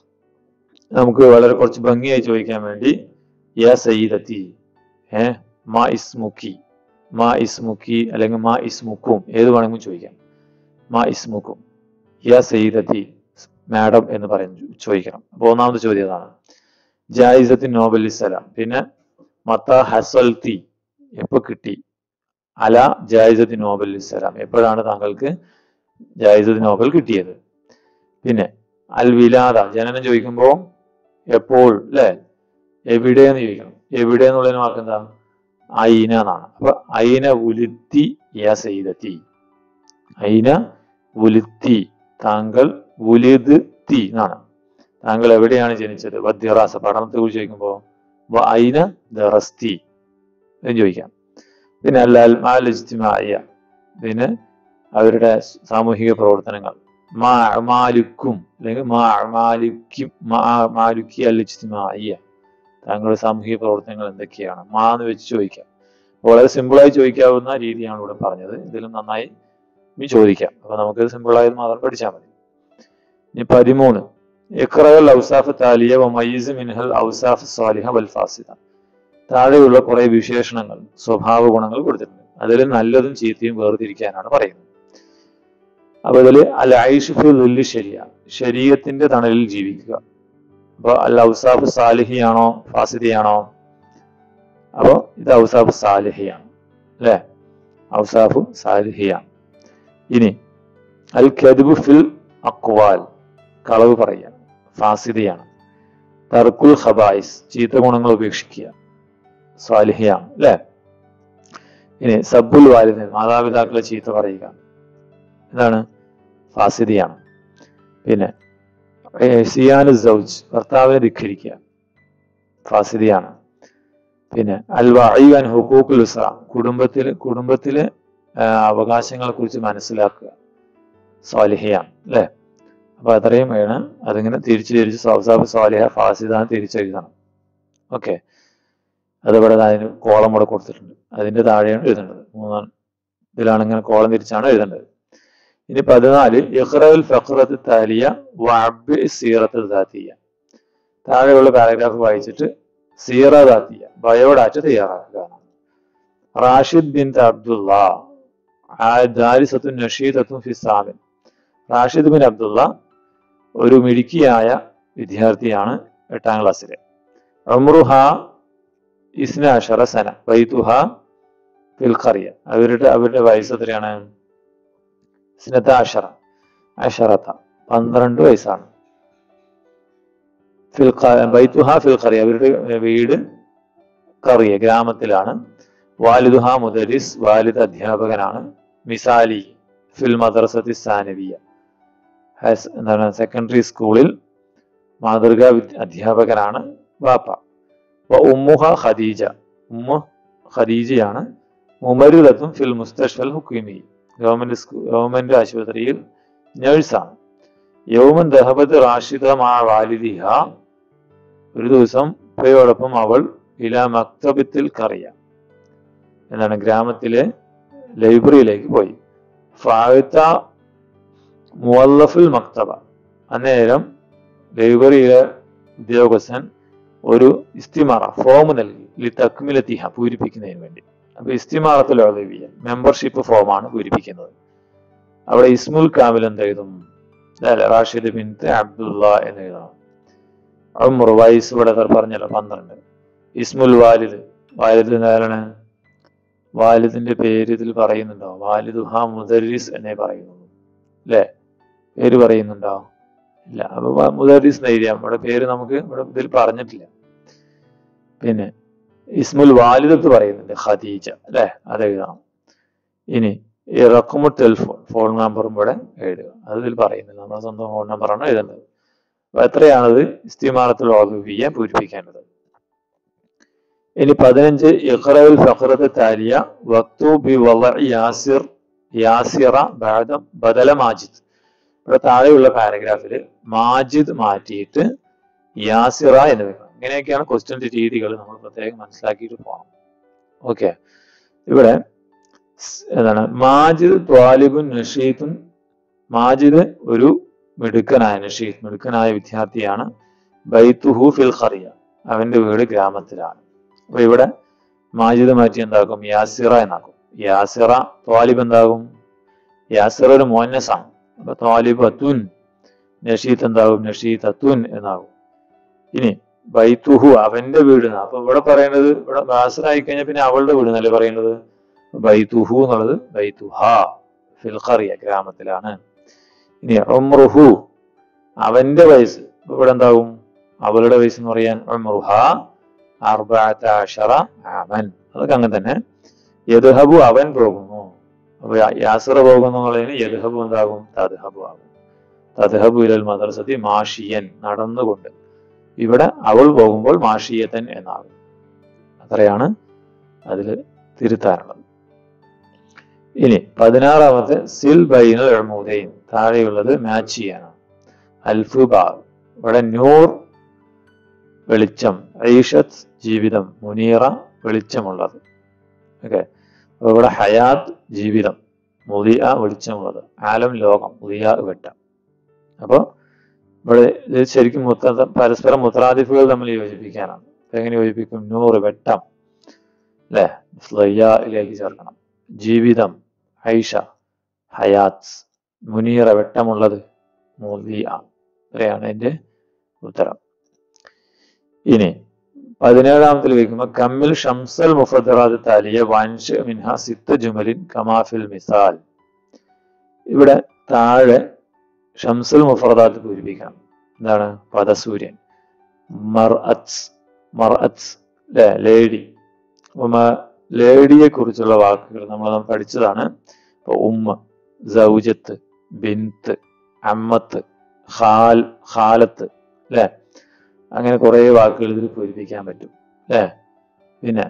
Speaker 1: നമുക്ക് വളരെ കുറച്ച് ഭംഗിയായി ചോദിക്കാൻ വേണ്ടി യാ സയ്യിദത്തി ഏ മാ ഇസ്മുക്കി മാ ഇസ്മുക്കി അല്ലെങ്കിൽ മാ ഇസ്മുക്കും ഏത് വേണമെങ്കിലും ചോദിക്കാം മാ ഇസ്മുക്കും യാ സയ്യിദത്തി മാഡം എന്ന് പറയുന്നു ചോദിക്കണം അപ്പൊ ഒന്നാമത്തെ ചോദ്യം അതാണ് ജായിസത്തി നോബൽ ഇസ്ലാം പിന്നെ മത്ത ഹസൽത്തി എപ്പോ കിട്ടി അല ജായിസത്തി നോബൽ ഇസ്ലാം എപ്പോഴാണ് താങ്കൾക്ക് ജായിസത്തി നോബൽ കിട്ടിയത് പിന്നെ അൽ വിലാദ ജനനം ചോദിക്കുമ്പോൾ എപ്പോൾ അല്ലെ എവിടെ എന്ന് ചോദിക്കണം എവിടെ എന്നുള്ളതിന് വാക്കെന്താ ഐന എന്നാണ് അപ്പൊ ഐന ഉലുത്തി യാ സയ്യിദത്തി ഐന ഉലുത്തി താങ്കൾ ഉലിദ് തി എന്നാണ് താങ്കൾ എവിടെയാണ് ജനിച്ചത് വദ്യറാസ പഠനത്തെ കുറിച്ച് ചോദിക്കുമ്പോൾ ഐന ദറസ്തി എന്ന് ചോദിക്കാം പിന്നെ അല്ല അൽമാൽ ഇജ്തിമായ പിന്നെ അവരുടെ സാമൂഹിക പ്രവർത്തനങ്ങൾ മാ അമാലുക്കും അല്ലെങ്കിൽ മാ അമാലുക്കും മാ മാലുക്കി അൽ ഇജ്തിമായ താങ്കളുടെ സാമൂഹിക പ്രവർത്തനങ്ങൾ എന്തൊക്കെയാണ് മാ എന്ന് വെച്ച് ചോദിക്കാം വളരെ സിമ്പിളായി ചോദിക്കാവുന്ന രീതിയാണ് ഇവിടെ പറഞ്ഞത് ഇതിലും നന്നായി ഇനി ചോദിക്കാം അപ്പൊ നമുക്ക് സിമ്പിളായത് മാത്രം പഠിച്ചാൽ മതി ഇനി പതിമൂന്ന് ഇഖ്റൽ ഔസാഫ് താലിയ വമയ്യിസ് മിൻഹൽ ഔസാഫ് സാലിഹ വൽ ഫാസിദ താഴെയുള്ള കുറെ വിശേഷണങ്ങൾ സ്വഭാവ ഗുണങ്ങൾ കൊടുത്തിട്ടുണ്ട് അതിൽ നല്ലതും ചീത്തയും വേർതിരിക്കാനാണ് പറയുന്നത് അപ്പൊ ഇതില് അൽ ഐഷുഫി ലുല്ലി ശരിയ ശരീരത്തിന്റെ തണലിൽ ജീവിക്കുക അപ്പൊ അൽ ഔസാഫ് സാലിഹിയാണോ ഫാസിദിയാണോ അപ്പോ ഇത് ഔസാഫ് സാലിഹിയാണ് അല്ലെ ഔസാഫു സാലിഹിയാണ് ഇനി അൽ കദിബു ഫിൽ അക്വാൽ കളവ് പറയുക ഫാസിദിയാണ് തർക്കുൽ ഖബായിസ് ചീത്ത ഗുണങ്ങൾ ഉപേക്ഷിക്കുക സ്വാലിഹിയാണ് അല്ലെ ഇനി സബ്ബുൽ വാലിദൻ മാതാപിതാക്കളെ ചീത്ത പറയുക ഇതാണ് ഫാസിദിയാണ് പിന്നെ സിയാനു സൗജ് ഭർത്താവിനെ ധിഖരിക്കുക ഫാസിദിയാണ് പിന്നെ അൽ വഅൻ ഹുക്കൂക്കുൽ ഉസ്ര കുടുംബത്തിൽ കുടുംബത്തിലെ അവകാശങ്ങളെ കുറിച്ച് മനസ്സിലാക്കുക സ്വാലിഹയാണ് അല്ലെ അപ്പൊ അത്രയും വേണം അതിങ്ങനെ തിരിച്ചു തിരിച്ച് സൗസാബ് സ്വാലിഹ ഫാസിദാൻ തിരിച്ചെഴുതണം ഓക്കെ അതിവിടെ അതിന് കോളം കൂടെ കൊടുത്തിട്ടുണ്ട് അതിന്റെ താഴെയാണ് എഴുതേണ്ടത് മൂന്നാം ഇതിലാണ് ഇങ്ങനെ കോളം തിരിച്ചാണ് എഴുതേണ്ടത് ഇനി പതിനാല് ഇഖ്റൽ ഫഖ്റത്ത് താലിയ വഅബ് സീറത്ത് ദാത്തിയ താഴെയുള്ള പാരഗ്രാഫ് വായിച്ചിട്ട് സീറ ദാത്തിയ ബയോഡാറ്റ തയ്യാറാക്കുക റാഷിദ് ബിൻ അബ്ദുള്ള ദാരിസത്തുൻ നഷീദത്തും ഫിസാമിൻ റാഷിദ് ബിൻ അബ്ദുള്ള ഒരു മിടുക്കിയായ വിദ്യാർത്ഥിയാണ് എട്ടാം ക്ലാസ്സിലെ അമ്രുഹ ഇസ്ന അഷറ സന വൈതുഹ ഫിൽഖറിയ അവരുടെ അവരുടെ വയസ്സ് എത്രയാണ് സ്നത്ത അഷറ അഷറത്ത പന്ത്രണ്ട് വയസ്സാണ് ഫിൽ ബൈത്തുഹ ഫിൽ ഖറിയ അവരുടെ വീട് കറിയ ഗ്രാമത്തിലാണ് വാലിദുഹ മുദരിസ് വാലിദ് അധ്യാപകനാണ് മിസാലി ഫിൽ മദ്രസത്തി സാനവിയ ഹാസ് എന്താണ് സെക്കൻഡറി സ്കൂളിൽ മാതൃകാ വിദ്യ- അധ്യാപകനാണ് വാപ്പ വ ഉമ്മുഹ ഖദീജ ഉമ്മ ഖദീജയാണ് മുമരുദത്തും ഫിൽ മുസ്തഷ്ഫൽ ഹുക്കുമി ഗവൺമെന്റ് സ്കൂ ഗവൺമെന്റ് ആശുപത്രിയിൽ നഴ്സാണ് യൗമൻ ദഹബത്ത് റാഷിദ മാ വാലിദിഹ ഒരു ദിവസം ഉപ്പയോടൊപ്പം അവൾ ഇല മക്തബത്തിൽ കറിയ എന്താണ് ഗ്രാമത്തിലെ ലൈബ്രറിയിലേക്ക് പോയി ഫായത്ത മുവല്ലഫുൽ മക്തബ അന്നേരം ലൈബ്രറിയിലെ ഉദ്യോഗസ്ഥൻ ഒരു ഇസ്തിമാറ ഫോം നൽകി ലി തക്മിലത്തിഹ പൂരിപ്പിക്കുന്നതിന് വേണ്ടി അപ്പൊ ഇസ്തിമാറത്തിൽ ഒളിവിയ മെമ്പർഷിപ്പ് ഫോമാണ് പൂരിപ്പിക്കുന്നത് അവിടെ ഇസ്മുൽ കാമിൽ എന്ത് എഴുതും അല്ലെ റാഷിദ് ബിൻ അബ്ദുള്ള എന്ന് എഴുതണം ഉമർ വയസ്സ് ഇവിടെ പറഞ്ഞല്ലോ പന്ത്രണ്ട് ഇസ്മുൽ വാലിദ് വാലിദ് എന്താണ് വാലിദിന്റെ പേര് ഇതിൽ പറയുന്നുണ്ടോ വാലിദുഹ മുദരിസ് എന്നേ പറയുന്നുള്ളൂ അല്ലേ പേര് പറയുന്നുണ്ടോ ഇല്ല അപ്പൊ വ- മുദരിസ് എന്ന് എഴുതിയാൽ ഇവിടെ പേര് നമുക്ക് ഇവിടെ ഇതിൽ പറഞ്ഞിട്ടില്ല പിന്നെ ഇസ്മുൽ വാലിദത്ത് പറയുന്നുണ്ട് ഖദീജ അല്ലേ അത് എഴുതണം ഇനി ഈ റക്കുമു ടെലിഫോൺ ഫോൺ നമ്പറും ഇവിടെ എഴുതുക അത് ഇതിൽ പറയുന്നില്ല നമ്മുടെ സ്വന്തം ഫോൺ നമ്പറാണ് എഴുതേണ്ടത് അപ്പൊ എത്രയാണത് ഇസ്തിമാറത്തിൽ ഓർമ്മിപ്പിക്കാൻ പൂരിപ്പിക്കേണ്ടത് ഇനി പതിനഞ്ച് ഇഖ്റൽ ഫഖറത്ത് താലിയ വക്തു ബി വള യാസിർ യാസിറ ബാദ ബദല മാജിദ് ഇവിടെ താഴെയുള്ള പാരഗ്രാഫിൽ മാജിദ് മാറ്റിയിട്ട് യാസിറ എന്ന് വെക്കണം ഇങ്ങനെയൊക്കെയാണ് ക്വസ്റ്റ്യൻ രീതികൾ നമ്മൾ പ്രത്യേകം മനസ്സിലാക്കിയിട്ട് പോകണം ഓക്കെ ഇവിടെ സ് എന്താണ് മാജിദ് ത്വാലിബുൻ നഷീത്തുൻ മാജിദ് ഒരു മിടുക്കനായ നഷീദ് മിടുക്കനായ വിദ്യാർത്ഥിയാണ് ബൈത്തുഹു ഫിൽ ഖറിയ അവന്റെ വീട് ഗ്രാമത്തിലാണ് അപ്പൊ ഇവിടെ മാജിദ് മാറ്റി എന്താക്കും യാസിറ എന്നാക്കും യാസിറ ത്വാലിബ് എന്താകും യാസിറ ഒരു മോന്നസാണ് അപ്പൊ ത്വാലിബ് അത്തുൻ നഷീത്ത് എന്താകും നഷീത്ത് അത്തുൻ എന്നാകും ഇനി ബൈത്തുഹു അവന്റെ വീട് എന്നാ. അപ്പൊ ഇവിടെ പറയുന്നത് ഇവിടെ ബാസറായി കഴിഞ്ഞാൽ പിന്നെ അവളുടെ വീട് എന്നല്ലേ പറയുന്നത് ബൈത്തുഹു എന്നുള്ളത് ബൈത്തുഹ ഫിൽ ഖറിയ ഗ്രാമത്തിലാണ് ഇനി ഉംറുഹു അവന്റെ വയസ്സ് ഇപ്പൊ ഇവിടെ എന്താകും അവളുടെ വയസ്സ് എന്ന് പറയാൻ ഉംറുഹ അർബഅത അശറ ആമൻ അതൊക്കെ അങ്ങനെ തന്നെ യദ്ഹബു അവൻ പോകുന്നു അപ്പൊ യാ- യാസിറ പോകുന്നു എന്നുള്ളതിന് യദ്ഹബു എന്താകും തദ്ഹബു ആകും തദ്ഹബു ഇലൽ മദ്രസത്തി മാഷിയൻ നടന്നുകൊണ്ട് ഇവിടെ അവൾ പോകുമ്പോൾ മാഷിയത്തൻ എന്നാകും അത്രയാണ് അതിൽ തിരുത്താനുള്ളത് ഇനി പതിനാറാമത്തെ സിൽ ബൈനൽ എഴുമൂതയും താഴെയുള്ളത് മാച്ച് ചെയ്യാനാണ് അൽഫു ബാഗ് ഇവിടെ നൂർ വെളിച്ചം ഐഷത്ത് ജീവിതം മുനീറ വെളിച്ചമുള്ളത് ഓക്കെ അപ്പൊ ഇവിടെ ഹയാത്ത് ജീവിതം മുദിയ വെളിച്ചമുള്ളത് ആലം ലോകം മുദിയ വെട്ടം അപ്പൊ ഇവിടെ ഇത് ശരിക്കും മുത്ത പരസ്പരം മുത്രാദിഫുകൾ തമ്മിൽ യോജിപ്പിക്കാനാണ് അപ്പൊ എങ്ങനെ യോജിപ്പിക്കും നൂറ് വെട്ടം അല്ലെ ഫ്ലയ്യയിലേക്ക് ചേർക്കണം ജീവിതം ഐഷ ഹയാത്ത് മുനീറ വെട്ടമുള്ളത് മുദിയ ഇത്രയാണ് എന്റെ ഉത്തരം ഇനി പതിനേഴാമത്തിൽ വയ്ക്കുമ്പോൾ കമ്മിൽ ഷംസൽ മുഫദ്റാദ് താലിയ വാൻഷ് മിൻഹ സിത്ത് ജുമലിൻ കമാഫിൽ മിസാൽ ഇവിടെ താഴെ ഷംസുൽ മുഫറദാത്ത് പൂരിപ്പിക്കണം എന്താണ് പദസൂര്യൻ മർ അത്സ് മർ അത്സ് അല്ലെ ലേഡി ലേഡിയെ കുറിച്ചുള്ള വാക്കുകൾ നമ്മൾ പഠിച്ചതാണ് ഇപ്പൊ ഉമ്മ സൗജത്ത് ബിന്ത് അമ്മത്ത് ഖാൽ ഖാലത്ത് അല്ലെ അങ്ങനെ കുറെ വാക്കുകൾ ഇതിൽ പൂരിപ്പിക്കാൻ പറ്റും അല്ലേ പിന്നെ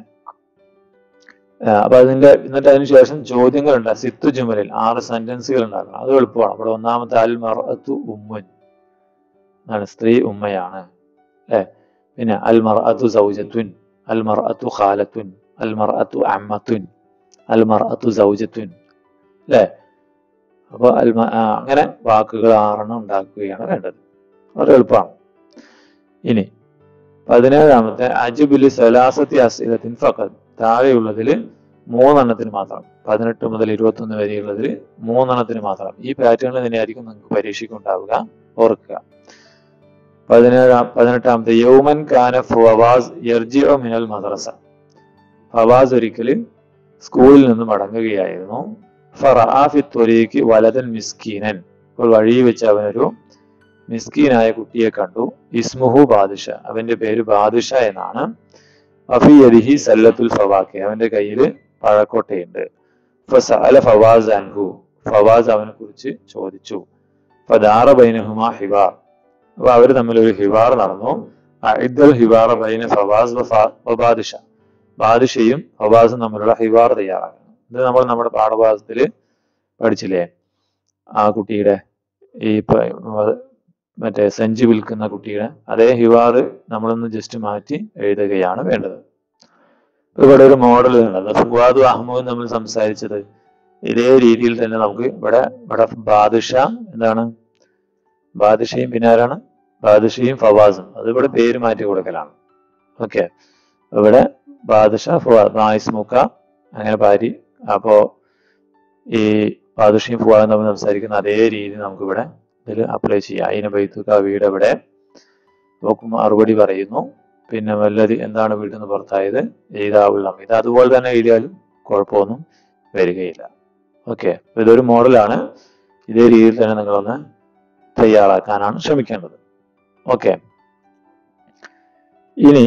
Speaker 1: ആ, അപ്പൊ അതിന്റെ എന്നിട്ട് അതിന് ശേഷം ചോദ്യങ്ങളുണ്ട് സിത്ത് ജുമലിൽ ആറ് സെന്റൻസുകൾ ഉണ്ടാക്കണം അത് എളുപ്പമാണ് അവിടെ ഒന്നാമത്തെ അൽ മർഅത്തു ഉമ്മുൻ എന്നാണ് സ്ത്രീ ഉമ്മയാണ് അല്ലെ പിന്നെ അൽ മർഅത്തു സൗജത്തുൻ അൽ മർഅത്തു ഖാലത്തുൻ അൽ മർഅത്തു അമ്മത്തുൻ അൽ മർഅത്തു സൗജത്തുൻ അല്ലെ അപ്പൊ അൽ മ- ആ, അങ്ങനെ വാക്കുകൾ ആറെണ്ണം ഉണ്ടാക്കുകയാണ് വേണ്ടത് വളരെ എളുപ്പമാണ് ഇനി പതിനേഴാമത്തെ അജുബിലി സലാസത്തി അസീലത്തിൻ ഫഖദ് താഴെയുള്ളതിൽ മൂന്നെണ്ണത്തിന് മാത്രം പതിനെട്ട് മുതൽ ഇരുപത്തൊന്ന് വരെയുള്ളതിൽ മൂന്നെണ്ണത്തിന് മാത്രം ഈ പാറ്റേണിൽ തന്നെയായിരിക്കും നിങ്ങൾക്ക് പരീക്ഷയ്ക്ക് ഉണ്ടാവുക ഓർക്കുക പതിനേഴാം പതിനെട്ടാമത്തെ യൗമൻ കാന ഫവാസ് യർജിഉ മിനൽ മദ്രസ ഫവാസ് ഒരിക്കൽ സ്കൂളിൽ നിന്ന് മടങ്ങുകയായിരുന്നു ഫറആ ഫി ത്വരീഖി വലതൻ മിസ്കീനൻ അപ്പോൾ വഴി വെച്ച് അവനൊരു മിസ്കീനായ കുട്ടിയെ കണ്ടു ഇസ്മുഹു ബാദുഷ അവന്റെ പേര് ബാദുഷ എന്നാണ് അഫി യദിഹി സല്ലത്തുൽ ഫവാക്കി അവന്റെ കയ്യിൽ പഴക്കോട്ടയുണ്ട് ഫസഅല ഫവാസ് അൻഹു ഫവാസ് അവനെ കുറിച്ച് ചോദിച്ചു ഫദാറ ബൈനഹുമാ ഹിവാർ അപ്പൊ അവര് തമ്മിൽ ഒരു ഹിവാർ നടന്നു ഇദ്ദൽ ഹിവാർ ബൈന ഫവാസ് വ ഫാ- വ ബാദിഷ ബാദിഷയും ഫവാസും തമ്മിലുള്ള ഹിവാർ തയ്യാറാക്കണം ഇത് നമ്മൾ നമ്മുടെ പാഠഭാഗത്തില് പഠിച്ചില്ലേ ആ കുട്ടിയുടെ ഈ പ- മ- മറ്റേ സഞ്ചി വിൽക്കുന്ന കുട്ടിയുടെ അതേ ഹിവാർ നമ്മളൊന്ന് ജസ്റ്റ് മാറ്റി എഴുതുകയാണ് വേണ്ടത് ഇപ്പൊ ഇവിടെ ഒരു മോഡൽ കണ്ടത് ഫുവാദും അഹമ്മദും നമ്മൾ സംസാരിച്ചത് ഇതേ രീതിയിൽ തന്നെ നമുക്ക് ഇവിടെ ഇവിടെ ബാദുഷ എന്താണ് ബാദുഷയും പിന്നെ ആരാണ് ബാദുഷയും ഫവാസും അത് ഇവിടെ പേര് മാറ്റി കൊടുക്കലാണ് ഓക്കെ ഇവിടെ ബാദുഷ ഫവാദ് മായിസ്മുക്ക അങ്ങനെ പാരി അപ്പോ ഈ ബാദുഷയും ഫുവാദും തമ്മിൽ സംസാരിക്കുന്ന അതേ രീതി നമുക്ക് ഇവിടെ ഇതിൽ അപ്ലൈ ചെയ്യാം അതിന് ബൈത്തുക്ക വീട് ഇവിടെ നോക്കും മറുപടി പറയുന്നു പിന്നെ വല്ലത് എന്താണ് വീട്ടിൽ നിന്ന് പുറത്തായത് എഴുതാവുള്ള ഇത് അതുപോലെ തന്നെ എഴുതിയാലും കുഴപ്പമൊന്നും വരികയില്ല ഓക്കെ ഇതൊരു മോഡലാണ് ഇതേ രീതിയിൽ തന്നെ നിങ്ങളൊന്ന് തയ്യാറാക്കാനാണ് ശ്രമിക്കേണ്ടത് ഓക്കെ ഇനി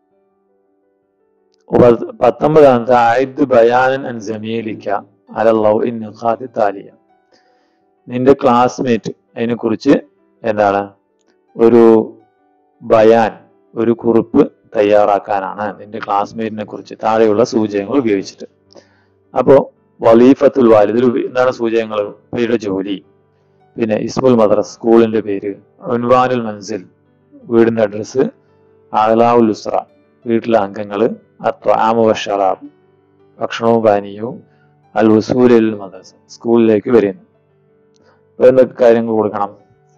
Speaker 1: പത്ത് പത്തൊമ്പതാമത്തെ ആയിദ് ബയാനൻ അൻ ജമീലിക്ക അലല്ലൗ ഇൻ നിഖാത്തി താലിയ നിന്റെ ക്ലാസ്മേറ്റ് അതിനെ കുറിച്ച് എന്താണ് ഒരു ബയാൻ ഒരു കുറിപ്പ് തയ്യാറാക്കാനാണ് നിന്റെ ക്ലാസ്മേറ്റിനെ കുറിച്ച് താഴെയുള്ള സൂചകങ്ങൾ ഉപയോഗിച്ചിട്ട് അപ്പോ വലീഫത്തുൽ വാലിദിൽ എന്താണ് സൂചകങ്ങൾ പേരുടെ ജോലി പിന്നെ ഇസ്മുൽ മദ്രസ് സ്കൂളിന്റെ പേര് ഉൻവാനുൽ മൻസിൽ വീടിന്റെ അഡ്രസ്സ് ആലാവുൽ ഉസ്ര വീട്ടിലെ അംഗങ്ങള് അത്വാമു വഷറാബ് ഭക്ഷണവും പാനീയവും അൽ വസൂലിൽ മദ്രസ സ്കൂളിലേക്ക് വരുന്നു അപ്പൊ എന്തൊക്കെ കാര്യങ്ങൾ കൊടുക്കണം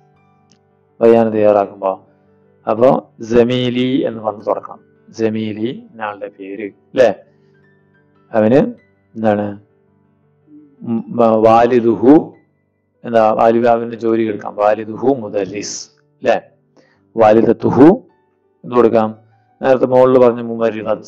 Speaker 1: ബയാൻ തയ്യാറാക്കുമ്പോ അപ്പോ ജമീലി എന്ന് പറഞ്ഞ് തുടക്കണം ജമീലി എന്നാളുടെ പേര് അല്ലേ അവന് എന്താണ് ഉം, വ- വാലിദുഹു എന്താ വാലിദ് അവന്റെ ജോലി എടുക്കാം വാലിദുഹു മുദരിസ് അല്ലേ വാലിദത്തുഹു എന്ത് കൊടുക്കാം നേരത്തെ മുകളിൽ പറഞ്ഞ മുമരിദത്ത്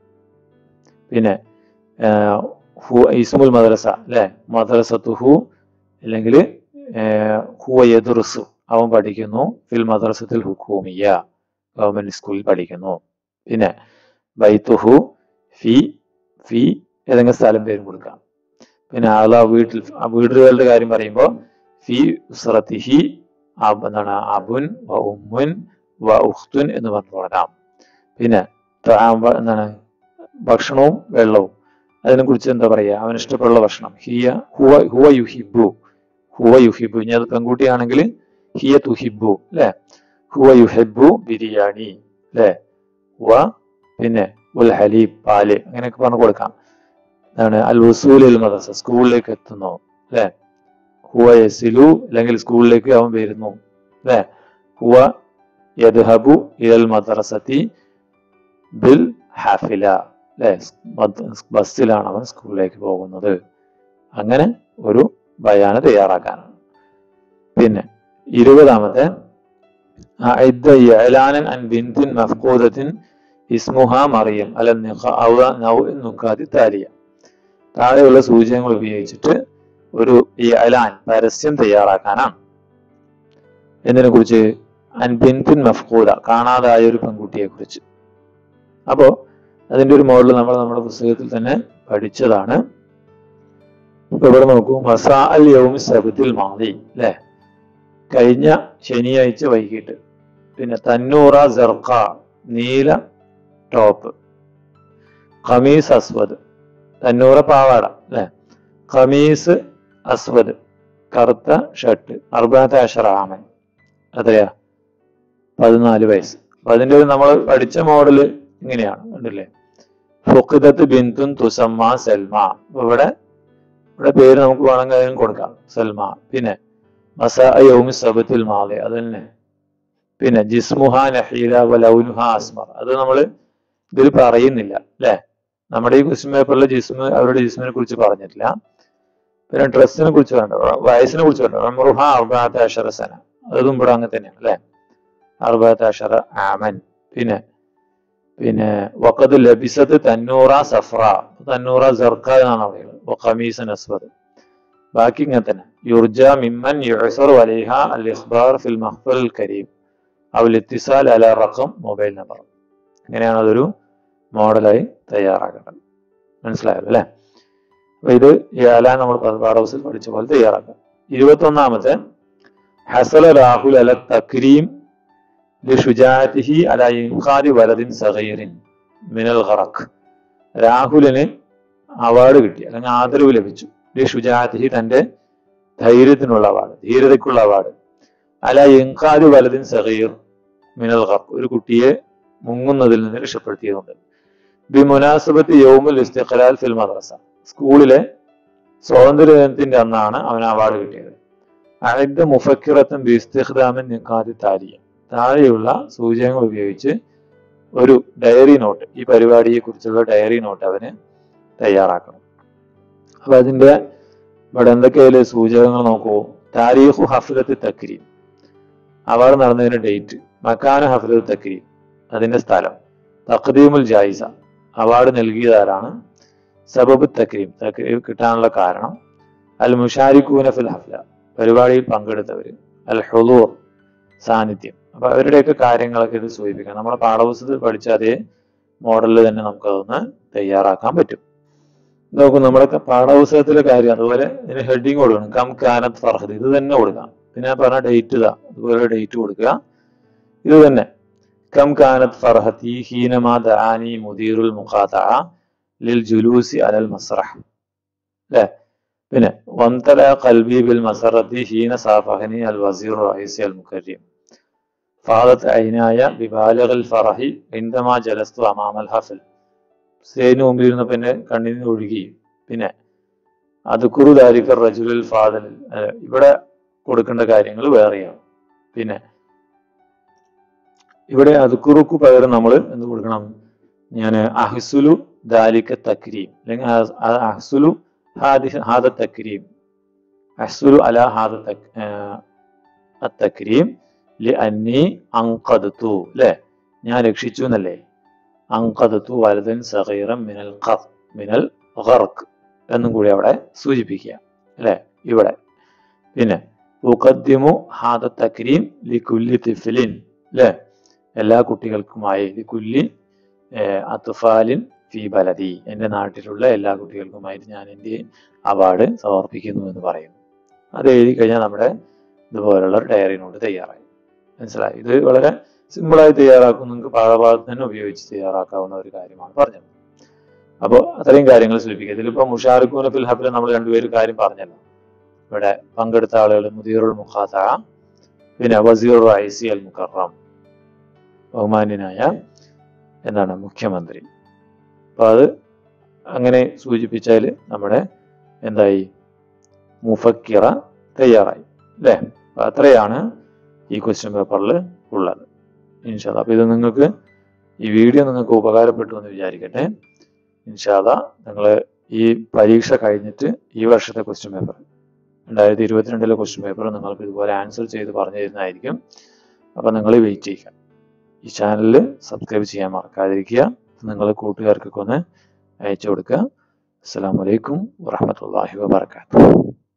Speaker 1: പിന്നെ ആഹ്, ഹു ഇസ്മുൽ മദ്രസ അല്ലേ മദ്രസത്തുഹു അല്ലെങ്കിൽ ഹുവ യദുർസു അവൻ പഠിക്കുന്നു ഫിൽ മദ്രസത്തിൽ ഹുക്കൂമിയ ഗവൺമെന്റ് സ്കൂളിൽ പഠിക്കുന്നു പിന്നെ ബൈത്തുഹു ഫി ഫി ഏതെങ്കിലും സ്ഥലം പേരും കൊടുക്കാം പിന്നെ ആള വീട്ടിൽ ആ വീടുകളുടെ കാര്യം പറയുമ്പോൾ ഫി ഉസ്രത്തിഹി അബ് എന്താണ് അബുൻ വ ഉമ്മുൻ വ ഉഖ്തുൻ എന്ന് പറഞ്ഞു തുടങ്ങാം പിന്നെ ത്വആം വ- എന്താണ് ഭക്ഷണവും വെള്ളവും അതിനെ കുറിച്ച് എന്താ പറയാ അവന് ഇഷ്ടപ്പെടുന്ന ഭക്ഷണം ഹിയ ഹുവ ഹുവ യുഹിബു ഹുവ യുഹിബു ഇനി അത് പെൺകുട്ടിയാണെങ്കിൽ ഹിയ തുഹിബു അല്ലെ ഹുവ യുഹിബു ബിരിയാണി അല്ലെ ഹുവ പിന്നെ ഉൽ ഹലീബ് പാല് അങ്ങനെയൊക്കെ പറഞ്ഞു കൊടുക്കാം എന്താണ് അൽ വസൂലിൽ മദ്രസ സ്കൂളിലേക്ക് എത്തുന്നു അല്ലെ ഹുവ യസിലു അല്ലെങ്കിൽ സ്കൂളിലേക്ക് അവൻ വരുന്നു അല്ലെ ഹുവ യദ്ഹബു ഇലൽ മദ്രസത്തി ബിൽ ഹാഫില അല്ലെ ബസ്സിലാണ് അവൻ സ്കൂളിലേക്ക് പോകുന്നത് അങ്ങനെ ഒരു ബയാന് തയ്യാറാക്കാനാണ് പിന്നെ ഇരുപതാമത്തെ അഇദ്ദ ഇഅലാനൻ അൻ ബിൻതിൻ മഫ്കൂദത്തിൻ ഇസ്മുഹ മറിയം അല നിഖ ഔ നൗ നുക്കാതി താലിയ താഴെയുള്ള സൂചകങ്ങൾ ഉപയോഗിച്ചിട്ട് ഒരു ഇഅലാൻ പരസ്യം തയ്യാറാക്കാനാണ് എന്നതിനെ കുറിച്ച് അൻ ബിൻതിൻ മഫ്കൂദ കാണാതായ ഒരു പെൺകുട്ടിയെ കുറിച്ച് അപ്പോ അതിന്റെ ഒരു മോഡൽ നമ്മൾ നമ്മുടെ പുസ്തകത്തിൽ തന്നെ പഠിച്ചതാണ് ഇപ്പൊ ഇവിടെ നോക്കൂ മസാ അൽ യൗമി സബത്തിൽ മാതി അല്ലെ കഴിഞ്ഞ ശനിയാഴ്ച വൈകിട്ട് പിന്നെ തന്നൂറ ജർക്ക നീല ടോപ്പ് ഖമീസ് അസ്വദ് തന്നൂറ പാവാട അല്ലെ ഖമീസ് അസ്വദ് കറുത്ത ഷർട്ട് അറുപത്തെ അഷറാമൻ എത്രയാ പതിനാല് വയസ്സ് അപ്പൊ അതിന്റെ ഒരു നമ്മൾ പഠിച്ച മോഡല് ഇങ്ങനെയാണ് കണ്ടില്ലേ ഫുഖിദത്ത് ബിന്തുൻ തുസമ്മ സൽമ അപ്പൊ ഇവിടെ ഇവിടെ പേര് നമുക്ക് വേണമെങ്കിൽ അതിനും കൊടുക്കാം സൽമ പിന്നെ മസാ യൗമി സബത്തുൽ മാലി അത് തന്നെ പിന്നെ ജിസ്മുഹ നഹീല വലൗനുഹ അസ്മർ അത് നമ്മൾ ഇതിൽ പറയുന്നില്ല അല്ലെ നമ്മുടെ ഈ ക്വസ്റ്റ്യൻ പേപ്പറിൽ ജിസ്മ് അവരുടെ ജിസ്മിനെ കുറിച്ച് പറഞ്ഞിട്ടില്ല പിന്നെ ഡ്രസ്സിനെ കുറിച്ച് വേണ്ട വയസ്സിനെ കുറിച്ച് വേണ്ട ഉംറുഹ അർബാത്ത അഷറ സന അതും ഇവിടെ അങ്ങനെ തന്നെയാണ് അല്ലെ അർബാത്ത അഷറ ആമൻ പിന്നെ പിന്നെ വഖദ് ലബിസത്ത് തന്നൂറ സഫ്ര തന്നൂറ സർക്ക എന്നാണ് പറയുന്നത് വഖമീസൻ അസ്വദ് ബാക്കി ഇങ്ങനെ തന്നെ യുർജ മിമ്മൻ യുസർ വലൈഹ അൽ ഇഖ്ബാർ ഫിൽ മഹ്ഫൽ കരീം അവൽ ഇത്തിസാൽ അല റഖം മൊബൈൽ നമ്പർ അങ്ങനെയാണ് അതൊരു മോഡലായി തയ്യാറാക്കേണ്ടത് മനസ്സിലായല്ലോ അല്ലെ അപ്പൊ ഇത് ഈ അല നമ്മൾ പാഠപുസ്തകത്തിൽ പഠിച്ച പോലെ തയ്യാറാക്കാം ഇരുപത്തി ഒന്നാമത്തെ ഹസല രാഹുൽ അല തക്രീം ലിഷുജാത്തിഹി അല ഇൻഖാദി വലദിൻ സഗീറിൻ മിനൽ ഖറഖ് രാഹുലിന് അവാർഡ് കിട്ടി അല്ലെങ്കിൽ ആദരവ് ലഭിച്ചു ലിഷുജാത്തിഹി തന്റെ ധൈര്യത്തിനുള്ള അവാർഡ് ധീരതയ്ക്കുള്ള അവാർഡ് അല ഇൻഖാദി വലദിൻ സഗീർ മിനൽ ഖറഖ് ഒരു കുട്ടിയെ മുങ്ങുന്നതിൽ നിന്ന് രക്ഷപ്പെടുത്തിയതുണ്ട് ബി മുനാസബത്ത് യൗമുൽ ഇസ്തിഖലാൽ ഫിൽ മദ്രസ സ്കൂളിലെ സ്വാതന്ത്ര്യദിനത്തിന്റെ അന്നാണ് അവന് അവാർഡ് കിട്ടിയത് അഴിദ് മുഫക്കിറത്തും ബി ഇസ്തിഖ്ദാമിൻ നിഖാദി താരിയ താഴെയുള്ള സൂചകങ്ങൾ ഉപയോഗിച്ച് ഒരു ഡയറി നോട്ട് ഈ പരിപാടിയെ കുറിച്ചുള്ള ഡയറി നോട്ട് അവന് തയ്യാറാക്കണം അപ്പൊ അതിന്റെ ഇവിടെ എന്തൊക്കെയായാലും സൂചകങ്ങൾ നോക്കൂ താരീഖു ഹഫ്ലത്ത് തക്രീം അവാർഡ് നടന്നതിന്റെ ഡേറ്റ് മക്കാന ഹഫ്ലത്ത് തക്രീം അതിന്റെ സ്ഥലം തഖദീമുൽ ജായിസ അവാർഡ് നൽകിയതാരാണ് സബബ് തക്രീം തക്രീം കിട്ടാനുള്ള കാരണം അൽ മുഷാരിഖൂന ഫിൽ ഹഫ്ല പരിപാടിയിൽ പങ്കെടുത്തവര് അൽ ഹുദൂർ സാന്നിധ്യം അപ്പൊ അവരുടെയൊക്കെ കാര്യങ്ങളൊക്കെ ഇത് സൂചിപ്പിക്കാം നമ്മുടെ പാഠപുസ്തകത്തിൽ പഠിച്ച അതേ മോഡലിൽ തന്നെ നമുക്കതൊന്ന് തയ്യാറാക്കാൻ പറ്റും നോക്കൂ നമ്മുടെ പാഠപുസ്തകത്തിലെ കാര്യം അതുപോലെ ഇതിന് ഹെഡിങ് കൊടുക്കണം കം കാനത്ത് ഫർഹദ് ഇത് തന്നെ കൊടുക്കാം പിന്നെ ഞാൻ പറഞ്ഞ ഡേറ്റ് ഇതാ അതുപോലെ ഡേറ്റ് കൊടുക്കുക ഇത് തന്നെ കം കാനത്ത് ഫർഹത്തി ഹീനമാ ദാനി മുദീറുൽ മുഖാത്ത ലിൽ ജുലൂസി അലൽ മസ്റഹ് അല്ലേ പിന്നെ വന്തല കൽബി ബിൽ മസറത്തി ഹീന സാഫഹനി അൽ വസീർ റഹീസി അൽ മുക്കരീം ഫാദത്ത് ഐനായ ബിബാലകൽ ഫറഹി ഇന്ദമാ ജലസ്തു അമാമൽ ഹഫൽ സ്റ്റേജിന് മുമ്പിൽ ഇരുന്ന പിന്നെ കണ്ണിൽ നിന്ന് ഒഴുകി പിന്നെ അത് കുറു ദാരിക്കർ റജുലുൽ ഫാദൽ ഇവിടെ കൊടുക്കേണ്ട കാര്യങ്ങൾ വേറെയാണ് പിന്നെ ഇവിടെ അതുക്കുറുക്കു പകരം നമ്മൾ എന്ത് കൊടുക്കണം ഞാൻ അഹ്സുലു ദാലിക്ക തക്രീം അല്ലെങ്കിൽ അഹ് അഹ് അഹ്സുലു ഹാദി ഹാദ തക്രീം അഹ്സുലു അല ഹാദ തക് തക്രീം ലി അന്നി അങ്കദത്തു അല്ലേ ഞാൻ രക്ഷിച്ചു എന്നല്ലേ അങ്കദത്തു വലതൻ സഹീറം മിനൽ ഖഫ് മിനൽ ഖർക്ക് എന്നും കൂടി അവിടെ സൂചിപ്പിക്കുക അല്ലേ ഇവിടെ പിന്നെ ഉഖദ്ദിമു ഹാദ തക്രീം ലി കുല്ലി തിഫിലിൻ അല്ലേ എല്ലാ കുട്ടികൾക്കുമായി ലി കുല്ലി അത്ഫാലിൻ ഫി ബലദി എൻ്റെ നാട്ടിലുള്ള എല്ലാ കുട്ടികൾക്കുമായിട്ട് ഞാൻ എൻ്റെ അവാർഡ് സമർപ്പിക്കുന്നു എന്ന് പറയുന്നു അത് എഴുതി കഴിഞ്ഞാൽ നമ്മുടെ ഇതുപോലുള്ള ഒരു ഡയറി നോട്ട് തയ്യാറായി മനസ്സിലായി ഇത് വളരെ സിമ്പിളായി തയ്യാറാക്കും നിങ്ങൾക്ക് പാഠഭാഗത്ത് തന്നെ ഉപയോഗിച്ച് തയ്യാറാക്കാവുന്ന ഒരു കാര്യമാണ് പറഞ്ഞത് അപ്പോൾ അത്രയും കാര്യങ്ങൾ സൂചിപ്പിക്കുക ഇതിലിപ്പോൾ മുഷാറിഖൂന ഫിൽ ഹഫിൽ നമ്മൾ രണ്ടുപേരും കാര്യം പറഞ്ഞല്ലോ ഇവിടെ പങ്കെടുത്ത ആളുകൾ മുദീറുൽ മുഖാത്ത പിന്നെ വസീർ ഐസി അൽ മുക്കറം ബഹുമാന്യനായ എന്താണ് മുഖ്യമന്ത്രി അപ്പൊ അത് അങ്ങനെ സൂചിപ്പിച്ചാൽ നമ്മുടെ എന്തായി മുഫക്കിറ തയ്യാറായി അല്ലേ അപ്പൊ അത്രയാണ് ഈ ക്വസ്റ്റ്യൻ പേപ്പറിൽ ഉള്ളത് ഇൻഷാല്ല അപ്പൊ ഇത് നിങ്ങൾക്ക് ഈ വീഡിയോ നിങ്ങൾക്ക് ഉപകാരപ്പെട്ടു എന്ന് വിചാരിക്കട്ടെ ഇൻഷാല്ല നിങ്ങൾ ഈ പരീക്ഷ കഴിഞ്ഞിട്ട് ഈ വർഷത്തെ ക്വസ്റ്റ്യൻ പേപ്പർ രണ്ടായിരത്തി ഇരുപത്തിരണ്ടിലെ ക്വസ്റ്റ്യൻ പേപ്പർ നിങ്ങൾക്ക് ഇതുപോലെ ആൻസർ ചെയ്ത് പറഞ്ഞു തരുന്നതായിരിക്കും അപ്പൊ നിങ്ങൾ വെയിറ്റ് ചെയ്യുക ഈ ചാനലിൽ സബ്സ്ക്രൈബ് ചെയ്യാൻ മറക്കാതിരിക്കുക നിങ്ങൾ കൂട്ടുകാർക്കൊക്കെ ഒന്ന് അയച്ചു കൊടുക്കുക അസ്സാം വലൈക്കും വാഹമത്തല്ലാഹി വാബർക്കാത്തു